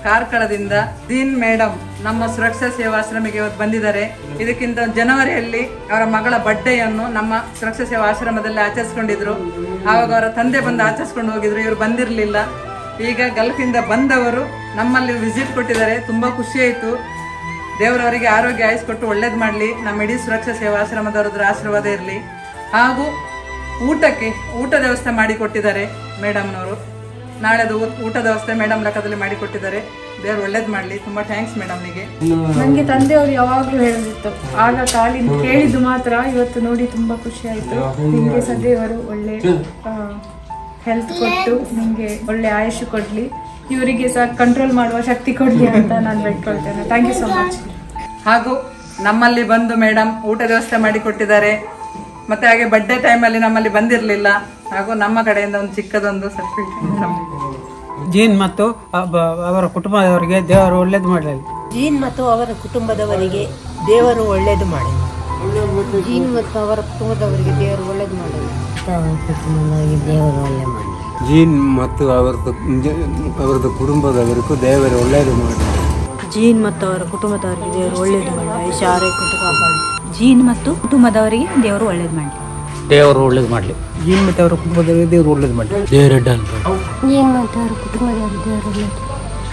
ಕಾರ್ಕಳದಿಂದ Deen madam ನಮ್ಮ ಸುರಕ್ಷಾ ಸೇವಾಶ್ರಮಿಗೆ ಇವತ್ತು ಬಂದಿದ್ದಾರೆ ಇದಕ್ಕಿಂತ ಜನವರಿಯಲ್ಲಿ ಅವರ ಮಗಳ ಬರ್ಡೇಯನ್ನು ನಮ್ಮ ಸುರಕ್ಷಾ ಸೇವಾ ಆಶ್ರಮದಲ್ಲಿ ಆಚರಿಸ್ಕೊಂಡಿದ್ರು ಆವಾಗ ಅವರ ತಂದೆ ಬಂದು ಆಚರಿಸ್ಕೊಂಡು ಹೋಗಿದ್ರು ಇವರು ಬಂದಿರಲಿಲ್ಲ ಈಗ ಗಲ್ಫಿಂದ ಬಂದವರು ನಮ್ಮಲ್ಲಿ ವಿಸಿಟ್ ಕೊಟ್ಟಿದ್ದಾರೆ ತುಂಬ ಖುಷಿ ಆಯಿತು ದೇವರವರಿಗೆ ಆರೋಗ್ಯ ಆಯುಸ್ ಕೊಟ್ಟು ಒಳ್ಳೇದು ಮಾಡಲಿ ನಮ್ಮ ಇಡೀ ಸುರಕ್ಷಾ ಸೇವಾಶ್ರಮದವರದ್ರ ಆಶೀರ್ವಾದ ಇರಲಿ ಹಾಗೂ ಊಟಕ್ಕೆ ಊಟದ ವ್ಯವಸ್ಥೆ ಮಾಡಿಕೊಟ್ಟಿದ್ದಾರೆ ಮೇಡಮ್ನವರು ನಾಳೆದು ಊ- ಊಟದ ವ್ಯವಸ್ಥೆ ಮೇಡಮ್ ಲೆಕ್ಕದಲ್ಲಿ ಮಾಡಿಕೊಟ್ಟಿದ್ದಾರೆ ದೇವ್ರು ಒಳ್ಳೇದು ಮಾಡಲಿ ತುಂಬ ಥ್ಯಾಂಕ್ಸ್ ಮೇಡಮ್ನಿಗೆ ನನಗೆ ತಂದೆಯವರು ಯಾವಾಗಲೂ ಹೇಳೋದಿತ್ತು ಆಗ ಕಾಲಿ ಕೇಳಿದ್ದು ಮಾತ್ರ ಇವತ್ತು ನೋಡಿ ತುಂಬಾ ಖುಷಿ ಆಯ್ತು ನಿಮಗೆ ಸದೇವರು ಒಳ್ಳೆ ಹೆಲ್ತ್ ಕೊಟ್ಟು ನಿಮಗೆ ಒಳ್ಳೆ ಆಯುಷ್ ಕೊಡ್ಲಿ ಇವರಿಗೆ ಸಹ ಕಂಟ್ರೋಲ್ ಮಾಡುವ ಶಕ್ತಿ ಕೊಡ್ಲಿ ಅಂತ ನಾನು ಬೇಡ್ಕೊಳ್ತೇನೆ ಥ್ಯಾಂಕ್ ಯು ಸೊ ಮಚ್ ಹಾಗೂ ನಮ್ಮಲ್ಲಿ ಬಂದು ಮೇಡಮ್ ಊಟದ ವ್ಯವಸ್ಥೆ ಮಾಡಿಕೊಟ್ಟಿದ್ದಾರೆ ಮತ್ತೆ ಹಾಗೆ ಬರ್ಡೇ ಟೈಮಲ್ಲಿ ನಮ್ಮಲ್ಲಿ ಬಂದಿರಲಿಲ್ಲ ಹಾಗೂ ನಮ್ಮ ಕಡೆಯಿಂದ ಒಂದು ಚಿಕ್ಕದೊಂದು ಸರ್ಟಿಫಿಕೇಟ್ ಜೀನ್ ಮತ್ತು ಅಬ್ಬ- ಅವರ ಕುಟುಂಬದವರಿಗೆ ದೇವರು ಒಳ್ಳೇದು ಮಾಡಲಿ ಜೀನ್ ಮತ್ತು ಅವರ ಕುಟುಂಬದವರಿಗೆ ದೇವರು ಒಳ್ಳೆಯದು ಮಾಡಲಿ ಜೀನ್ ಮತ್ತು ಅವರ ಕುಟುಂಬದವರಿಗೆ ದೇವರು ಒಳ್ಳೆಯದು ಮಾಡಲಿ ದೇವರು ಒಳ್ಳೆ ಮಾಡಲಿ ಜೀನ್ ಮತ್ತು ಅವರದ್ದು ಅವರದ್ದು ಕುಟುಂಬದವರಿಗೂ ದೇವರು ಒಳ್ಳೆಯದು ಮಾಡಿ ಜೀನ್ ಮತ್ತು ಅವರ ಕುಟುಂಬದವರಿಗೆ ದೇವರು ಒಳ್ಳೆಯದು ಮಾಡಲಿ ಆಯುಷ್ಯ ಆರೋಗ್ಯ ಕೊಟ್ಟು ಕಾಪಾಡಿ ಜೀನ್ ಮತ್ತು ಕುಟುಂಬದವರಿಗೆ ದೇವರು ಒಳ್ಳೇದು ಮಾಡಲಿ ದೇವರು ಒಳ್ಳೇದು ಮಾಡಲಿ ಜೀನ್ ಮತ್ತು ಅವರ ಕುಟುಂಬದವರಿಗೆ ದೇವರು ಒಳ್ಳೇದು ಮಾಡಲಿ ದೇವರಡ್ಡ ಜೀನ್ ಮತ್ತು ಅವರ ಕುಟುಂಬದವರಿಗೆ ದೇವರು ಒಳ್ಳೆಯದು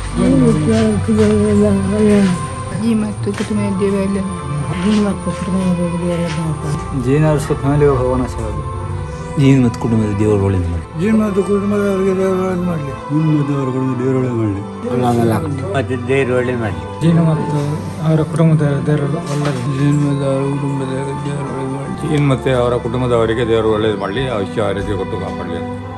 ಜಿ ಮತ್ತು ಕುಟುಂಬ ದೇವರಲ್ಲಿ ಜೀನ್ ಮತ್ತು ಕುಟುಂಬದವರಿಗೆ ದೇವರು ಜೀನ್ ಅವ್ರ ಫ್ಯಾಮಿಲಿ ಹೋಗೋಣ ಸರ್ ಜೀನ್ ಮತ್ತು ಕುಟುಂಬದ ದೇವರು ಒಳ್ಳೇದು ಮಾಡಿ ಜೀನ್ ಮತ್ತು ಕುಟುಂಬದವರಿಗೆ ದೇವರು ಒಳ್ಳೇದು ಮಾಡಲಿ ಮತ್ತೆ ದೇವರು ಒಳ್ಳೆಯದು ಮಾಡಲಿ ಜೀನ್ ಮತ್ತು ಅವರ ಕುಟುಂಬದ ದೇವರು ಒಳ್ಳೇದು ಜೀನ್ ಮತ್ತು ಅವರ ಕುಟುಂಬದವರಿಗೆ ದೇವರು ಒಳ್ಳೇದು ಮಾಡಲಿ ಜೀನ್ ಮತ್ತೆ ಅವರ ಕುಟುಂಬದವರಿಗೆ ದೇವರು ಒಳ್ಳೇದು ಮಾಡಲಿ ಆಯುಷ್ಯ ಆರೋಗ್ಯ ಕೊಟ್ಟು ಕಾಪಾಡಲಿ